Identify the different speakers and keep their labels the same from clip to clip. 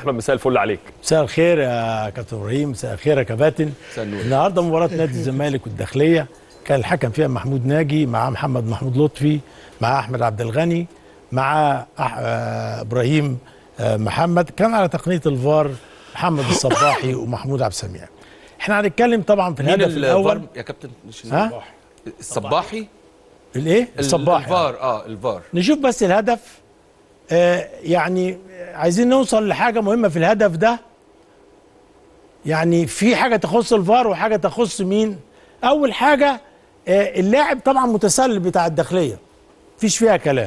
Speaker 1: احمد مساء الفل عليك
Speaker 2: مساء الخير يا كابتن ابراهيم مساء الخير يا كباتن
Speaker 3: مساء النور.
Speaker 2: النهارده مباراه نادي الزمالك والداخليه كان الحكم فيها محمود ناجي مع محمد محمود لطفي مع احمد عبد الغني مع أح... آه ابراهيم آه محمد كان على تقنيه الفار محمد الصباحي ومحمود عبد السميع احنا هنتكلم طبعا في
Speaker 3: مين
Speaker 2: الهدف الاول
Speaker 3: الفار يا كابتن مش
Speaker 2: ها؟
Speaker 3: الصباحي الصباحي
Speaker 2: الايه الصباحي
Speaker 3: الفار اه الفار
Speaker 2: نشوف بس الهدف آه يعني عايزين نوصل لحاجه مهمه في الهدف ده يعني في حاجه تخص الفار وحاجه تخص مين اول حاجه آه اللاعب طبعا متسلل بتاع الداخليه مفيش فيها كلام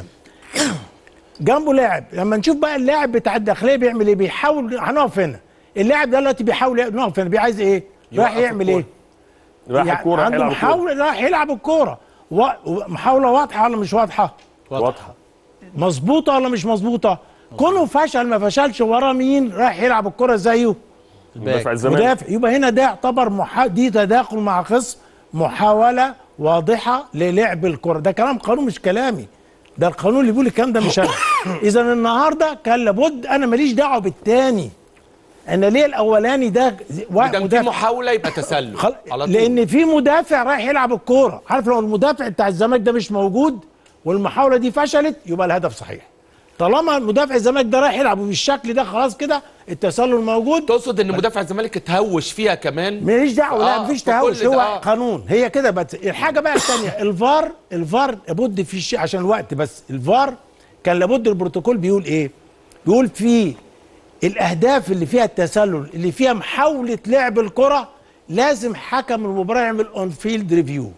Speaker 2: جنبه لاعب لما نشوف بقى اللاعب بتاع الداخليه بيعمل ايه بيحاول هنقف هنا اللاعب ده دلوقتي بيحاول نقف هنا بيعايز ايه رايح
Speaker 3: يوقف
Speaker 2: يعمل
Speaker 3: الكورة.
Speaker 2: ايه
Speaker 1: راح
Speaker 2: يعني
Speaker 1: الكوره
Speaker 2: عنده
Speaker 1: هيلعب الكورة.
Speaker 2: محاولة راح يلعب الكوره و- محاوله واضحه ولا مش واضحه
Speaker 1: واضحه
Speaker 2: مظبوطه ولا مش مظبوطه كونه فشل ما فشلش وراه مين رايح يلعب الكره زيه
Speaker 1: مدافع الزمالك
Speaker 2: مدافع يبقى هنا ده يعتبر محا... دي تداخل مع خصم محاوله واضحه للعب الكره ده كلام قانون مش كلامي ده القانون اللي بيقول الكلام ده مش انا اذا النهارده كان لابد انا ماليش دعوه بالتاني انا ليه الاولاني ده
Speaker 3: ما دام في محاوله يبقى تسلل
Speaker 2: خل...
Speaker 3: على طول
Speaker 2: لان في مدافع رايح يلعب الكوره عارف لو المدافع بتاع الزمالك ده مش موجود والمحاوله دي فشلت يبقى الهدف صحيح طالما مدافع الزمالك ده رايح يلعب بالشكل ده خلاص كده التسلل موجود
Speaker 3: تقصد ان مدافع الزمالك اتهوش فيها كمان
Speaker 2: ماليش دعوه لا
Speaker 3: آه،
Speaker 2: مفيش
Speaker 3: فكل
Speaker 2: تهاوش
Speaker 3: ده،
Speaker 2: هو
Speaker 3: آه.
Speaker 2: قانون هي كده بس الحاجه بقى الثانيه الفار الفار لابد في شيء عشان الوقت بس الفار كان لابد البروتوكول بيقول ايه بيقول في الاهداف اللي فيها التسلل اللي فيها محاوله لعب الكره لازم حكم المباراه يعمل اون فيلد ريفيو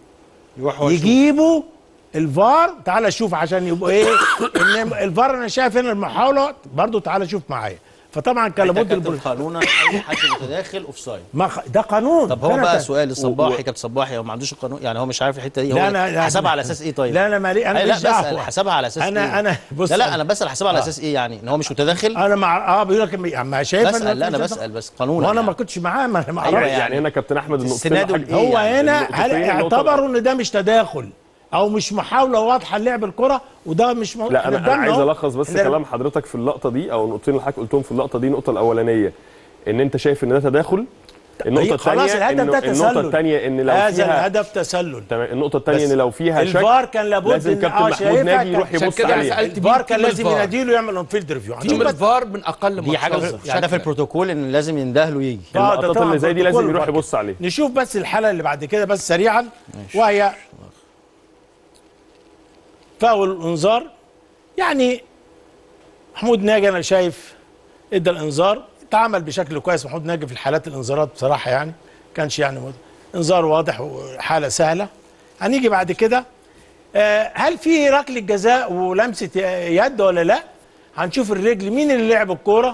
Speaker 2: يجيبوا الفار تعالى شوف عشان يبقوا ايه ان الفار انا شايف هنا المحاوله برضو تعالى شوف معايا فطبعا كان
Speaker 4: ده
Speaker 2: لابد
Speaker 4: كابتن
Speaker 2: البرو-
Speaker 4: قانونا اي حد متداخل اوف سايد
Speaker 2: ما خ... ده قانون
Speaker 4: طب هو
Speaker 2: فأنا
Speaker 4: بقى
Speaker 2: ت-
Speaker 4: سؤال الصباحي
Speaker 1: و-
Speaker 4: كابتن صباحي هو ما عندوش القانون يعني هو مش عارف الحته دي
Speaker 2: لا
Speaker 4: هو
Speaker 2: أنا- لا
Speaker 4: حسبها
Speaker 2: أنا-
Speaker 4: على اساس ايه طيب
Speaker 2: لا انا مالي انا
Speaker 4: أي لا
Speaker 2: ماليش دعوة.
Speaker 4: بسال حسبها على اساس
Speaker 2: أنا-
Speaker 4: ايه
Speaker 2: أنا- بص
Speaker 4: لا لا
Speaker 2: أنا-
Speaker 4: انا بسال حسبها على
Speaker 2: آه.
Speaker 4: اساس ايه يعني ان هو مش متداخل
Speaker 2: انا مع اه بيقول لك ما شايف إن
Speaker 4: بسال لا انا
Speaker 2: مش-
Speaker 4: بسال بس قانونا
Speaker 2: وانا ما
Speaker 4: يعني.
Speaker 2: كنتش معاه ما انا ما
Speaker 4: أيوة
Speaker 2: أعرفش.
Speaker 4: يعني.
Speaker 1: يعني هنا كابتن احمد النقطتين
Speaker 4: السيناريو
Speaker 1: الحاج-
Speaker 4: إيه
Speaker 2: هو
Speaker 4: يعني؟
Speaker 2: هنا هل
Speaker 1: النقطتين- النقطة-
Speaker 2: اعتبروا ان ده مش تداخل او مش محاوله واضحه لعب الكره وده مش م...
Speaker 1: لا انا, أنا عايز الخص بس
Speaker 2: إحنا-
Speaker 1: كلام حضرتك في اللقطه دي او النقطتين اللي حضرتك قلتهم في اللقطه دي النقطه الاولانيه ان انت شايف ان ده تداخل النقطه
Speaker 2: هي خلاص
Speaker 1: الثانيه
Speaker 2: الهدف ده
Speaker 1: النقطه
Speaker 2: تسلل
Speaker 1: الثانيه ان لو
Speaker 2: هذا
Speaker 1: فيها
Speaker 2: الهدف تسلل
Speaker 1: تمام النقطه الثانيه
Speaker 2: بس
Speaker 1: ان لو فيها شك
Speaker 2: الفار كان لابد
Speaker 1: لازم
Speaker 2: إن-
Speaker 1: كابتن
Speaker 2: آه،
Speaker 1: محمود
Speaker 2: شايفها
Speaker 1: ناجي
Speaker 2: كان-
Speaker 1: يروح
Speaker 3: عشان
Speaker 1: يبص
Speaker 3: كده أنا
Speaker 1: عليها
Speaker 3: سألت
Speaker 2: الفار
Speaker 3: مين
Speaker 2: كان
Speaker 3: تيم
Speaker 2: لازم
Speaker 3: الفار؟
Speaker 2: يناديله يعمل اون فيلد ريفيو
Speaker 3: تيم الفار من اقل
Speaker 4: دي حاجه
Speaker 3: ماتشات
Speaker 4: يعني ده في
Speaker 3: شكلاً.
Speaker 4: البروتوكول ان لازم ينده له يجي
Speaker 2: آه، ده
Speaker 1: اللقطات
Speaker 2: طبعاً
Speaker 1: اللي زي دي لازم
Speaker 2: بروتوكول
Speaker 1: يروح
Speaker 2: الفار.
Speaker 1: يبص عليه
Speaker 2: نشوف بس الحاله اللي بعد كده بس سريعا وهي فاول انذار يعني محمود ناجي انا شايف ادى الانذار اتعامل بشكل كويس محمود ناجي في الحالات الانذارات بصراحه يعني كانش يعني مد- انذار واضح وحاله سهله هنيجي بعد كده آه، هل في ركله جزاء ولمسه يد ولا لا هنشوف الرجل مين اللي لعب الكوره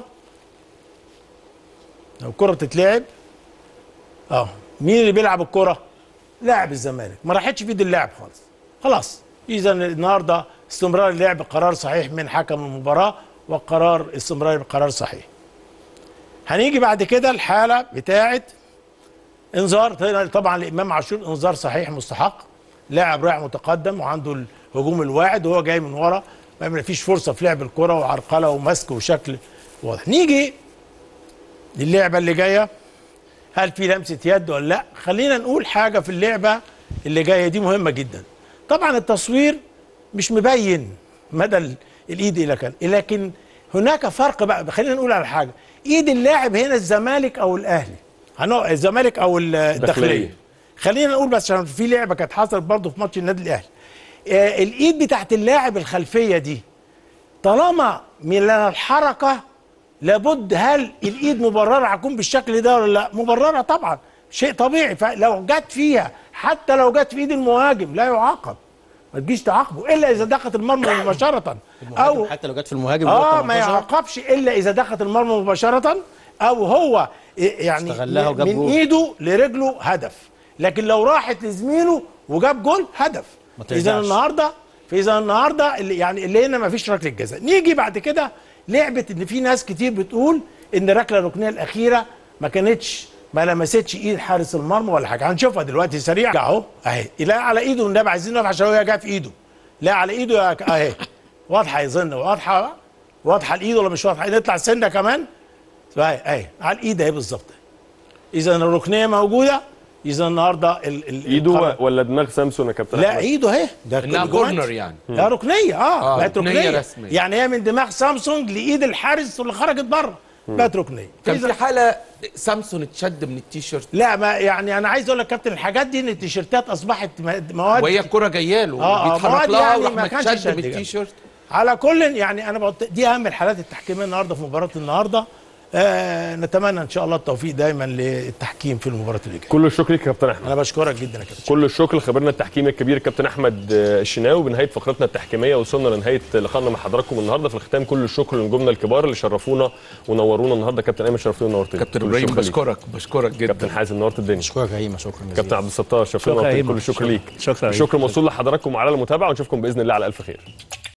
Speaker 2: لو الكره تتلعب اه مين اللي بيلعب الكره لاعب الزمالك ما راحتش في ايد اللاعب خالص خلاص اذا النهارده استمرار اللعب قرار صحيح من حكم المباراه وقرار استمرار بقرار صحيح هنيجي بعد كده الحاله بتاعه انذار طبعا الامام عاشور انذار صحيح مستحق لاعب رايح متقدم وعنده الهجوم الواعد وهو جاي من ورا ما فيش فرصه في لعب الكره وعرقله ومسك وشكل واضح نيجي للعبه اللي جايه هل في لمسه يد ولا لا خلينا نقول حاجه في اللعبه اللي جايه دي مهمه جدا طبعا التصوير مش مبين مدى ال- الايد الى كان لكن هناك فرق بقى خلينا نقول على حاجه ايد اللاعب هنا الزمالك او الاهلي هنو الزمالك او ال- الداخليه خلينا نقول بس عشان في لعبه كانت حصلت برضه في ماتش النادي الاهلي آه الايد بتاعت اللاعب الخلفيه دي طالما من الحركه لابد هل الايد مبرره هتكون بالشكل ده ولا لا مبرره طبعا شيء طبيعي فلو جت فيها حتى لو جت في ايد المهاجم لا يعاقب ما تجيش تعاقبه الا اذا دخلت المرمى مباشره او
Speaker 4: حتى لو جت في المهاجم
Speaker 2: اه
Speaker 4: جوه
Speaker 2: ما
Speaker 4: 18
Speaker 2: يعاقبش الا اذا دخلت المرمى مباشره او هو يعني
Speaker 4: استغلها وجاب
Speaker 2: من
Speaker 4: جول.
Speaker 2: ايده لرجله هدف لكن لو راحت لزميله وجاب جول هدف
Speaker 4: ما
Speaker 2: اذا
Speaker 4: ترجعش.
Speaker 2: النهارده فاذا النهارده اللي يعني اللي هنا ما فيش ركله جزاء نيجي بعد كده لعبه ان في ناس كتير بتقول ان الركله الركنيه الاخيره ما كانتش ما لمستش ايد حارس المرمى ولا حاجه هنشوفها دلوقتي سريع اهو اهي لا على ايده النبي عايزين نقف عشان هو جاي في ايده لا على ايده يا ك- اهي واضحه يظن واضحه واضحه الايد ولا مش واضحه نطلع سنه كمان اي اي على الايد اهي بالظبط اذا الركنيه موجوده اذا النهارده ال ال
Speaker 1: ايده
Speaker 2: القرار-
Speaker 1: ولا دماغ سامسون يا كابتن
Speaker 2: لا
Speaker 1: أحمد؟
Speaker 2: ايده اهي ده
Speaker 3: انها
Speaker 2: كل جوانتي.
Speaker 3: كورنر يعني
Speaker 2: لا ركنيه اه,
Speaker 3: آه،
Speaker 2: بقت
Speaker 3: ركنية
Speaker 2: ركنيه
Speaker 3: رسمية.
Speaker 2: يعني هي من دماغ سامسونج لايد الحارس اللي خرجت بره بقت ركنيه
Speaker 3: كان
Speaker 2: إذا-
Speaker 3: في حاله سامسون اتشد من التيشيرت
Speaker 2: لا ما يعني انا عايز اقول لك كابتن الحاجات دي ان التيشيرتات اصبحت م- مواد
Speaker 3: وهي الكره جايه له
Speaker 2: آه، آه،
Speaker 3: بيتحرك
Speaker 2: مواد
Speaker 3: لها
Speaker 2: يعني
Speaker 3: وراح
Speaker 2: ما كانش
Speaker 3: متشد
Speaker 2: شد
Speaker 3: من
Speaker 2: جامد.
Speaker 3: التيشيرت
Speaker 2: على كل يعني انا بقول دي اهم الحالات التحكيميه النهارده في مباراه النهارده آه نتمنى ان شاء الله التوفيق دايما للتحكيم في المباراه اللي جايه
Speaker 1: كل الشكر ليك يا كابتن احمد
Speaker 2: انا بشكرك جدا يا كابتن
Speaker 1: كل الشكر لخبيرنا التحكيمي الكبير الكابتن احمد آه، الشناوي بنهايه فقرتنا التحكيميه وصلنا لنهايه لقائنا مع حضراتكم النهارده في الختام كل الشكر لنجومنا الكبار اللي شرفونا ونورونا النهارده كابتن ايمن شرفتني ونورتني
Speaker 3: كابتن
Speaker 1: كل
Speaker 3: ابراهيم
Speaker 1: الشكر ليك.
Speaker 3: بشكرك بشكرك
Speaker 1: كابتن
Speaker 3: جدا
Speaker 1: حازم نورت الدنيا
Speaker 4: اشكرك يا هيما شكرا جزيلا
Speaker 1: كابتن عبد الستار شرفتني
Speaker 5: شكرا يا
Speaker 1: ونورتني
Speaker 5: هيما.
Speaker 1: كل الشكر ليك
Speaker 5: شكرا يا
Speaker 1: الشكر موصول لحضراتكم وعلى المتابعه ونشوفكم باذن الله على الف خير